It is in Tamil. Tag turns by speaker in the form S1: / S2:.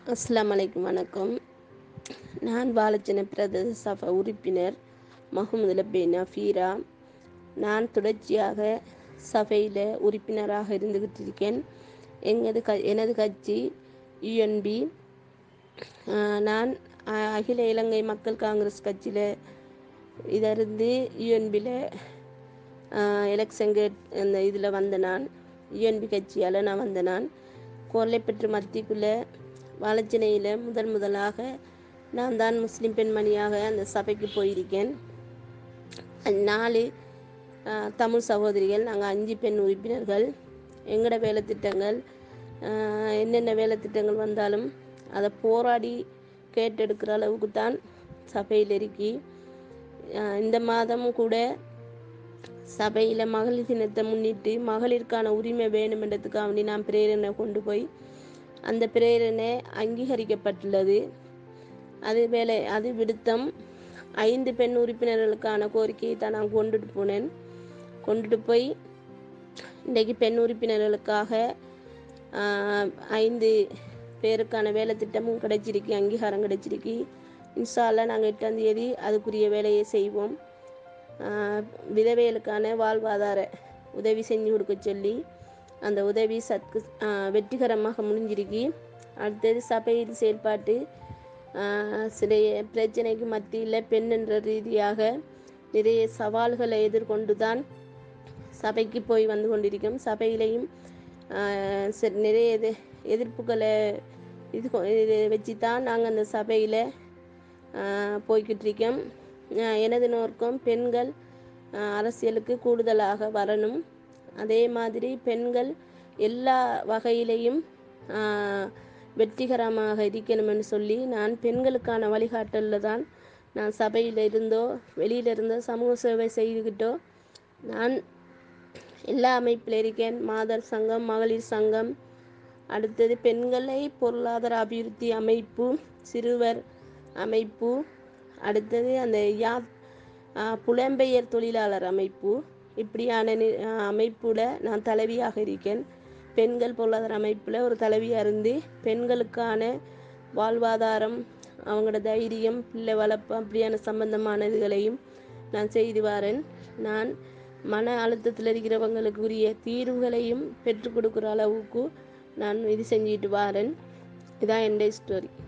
S1: அஸ்ஸலாமு அலைக்கும் வணக்கம் நான் பாலச்சன பிரதேச சபை உறுப்பினர் முகமது லப்பே நஃபீரா நான் தொடர்ச்சியாக சபையில் உறுப்பினராக இருந்துக்கிட்டு இருக்கேன் எங்கது க எனது கட்சி யுஎன்பி நான் அ- அகில இலங்கை மக்கள் காங்கிரஸ் கட்சியில் இதிலிருந்து யுஎன்பியில் எலெக்ஷன் கேட் அந்த இதில் வந்த நான் யுஎன்பி கட்சியால் நான் வந்த நான் கோல்லைப்பற்று மத்திக்குள்ளே வாழச்சினையில் முதல் முதலாக நான் தான் முஸ்லீம் பெண்மணியாக அந்த சபைக்கு போயிருக்கேன் அஹ் நாலு அஹ், தமிழ் சகோதரிகள் நாங்கள் அஞ்சு பெண் உறுப்பினர்கள் எங்களோட வேலை திட்டங்கள் அஹ், என்னென்ன வேலை திட்டங்கள் வந்தாலும் அதை போராடி கேட்டெடுக்கிற அளவுக்கு தான் சபையில் இருக்கி அஹ், இந்த மாதம் கூட சபையில் மகளிர் தினத்தை முன்னிட்டு மகளிருக்கான உரிமை வேணுமென்றதுக்காக வேண்டி நான் பிரேரணை கொண்டு போய் அந்த பிரேரணை அங்கீகரிக்கப்பட்டுள்ளது அது வேலை அது விடுத்தம் ஐந்து பெண் உறுப்பினர்களுக்கான கோரிக்கையை தான் நான் கொண்டுட்டு போனேன் கொண்டுட்டு போய் இன்றைக்கு பெண் உறுப்பினர்களுக்காக ஆஹ், ஐந்து பேருக்கான வேலை திட்டமும் கிடைச்சிருக்கு அங்கீகாரம் கிடைச்சிருக்கு இன்ஷால்லா நாங்கள் எட்டாம் தேதி அதுக்குரிய வேலையை செய்வோம் ஆஹ், விதவைகளுக்கான வாழ்வாதார உதவி செஞ்சு கொடுக்க சொல்லி அந்த உதவி சத்கு ஆஹ், வெற்றிகரமாக முடிஞ்சிருக்கு அடுத்தது சபையில் செயல்பாட்டு ஆஹ், சில பிரச்சனைக்கு மத்தியில் பெண் என்ற ரீதியாக நிறைய சவால்களை எதிர்கொண்டு தான் சபைக்கு போய் வந்து கொண்டிருக்கோம் சபையிலையும் ஆஹ், சரி நிறைய எது எதிர்ப்புகளை இது கொ- இது வச்சு தான் நாங்கள் அந்த சபையில் போய்கிட்டு இருக்கோம் ஆஹ், எனது நோக்கம் பெண்கள் ஆஹ், அரசியலுக்கு கூடுதலாக வரணும் அதே மாதிரி பெண்கள் எல்லா வகையிலையும் ஆஹ், வெற்றிகரமாக இருக்கணும்னு சொல்லி நான் பெண்களுக்கான வழிகாட்டலில் தான் நான் சபையில் இருந்தோ வெளியில் இருந்தோ சமூக சேவை செய்துக்கிட்டோ நான் எல்லா அமைப்பில் இருக்கேன் மாதர் சங்கம் மகளிர் சங்கம் அடுத்தது பெண்களை பொருளாதார அபிவிருத்தி அமைப்பு சிறுவர் அமைப்பு அடுத்தது அந்த யா ஆ, புலம்பெயர் தொழிலாளர் அமைப்பு இப்படியான நி- ஆ, அமைப்புல நான் தலைவியாக இருக்கேன் பெண்கள் பொருளாதார அமைப்பில் ஒரு தலைவியாக இருந்து பெண்களுக்கான வாழ்வாதாரம் அவங்களோட தைரியம் பிள்ளை வளர்ப்பு அப்படியான சம்பந்தமான இதுகளையும் நான் செய்து வரேன் நான் மன அழுத்தத்தில் இருக்கிறவங்களுக்கு உரிய தீர்வுகளையும் பெற்றுக் கொடுக்குற அளவுக்கு நான் இது செஞ்சுட்டு வரேன் இதான் என்னுடைய ஸ்டோரி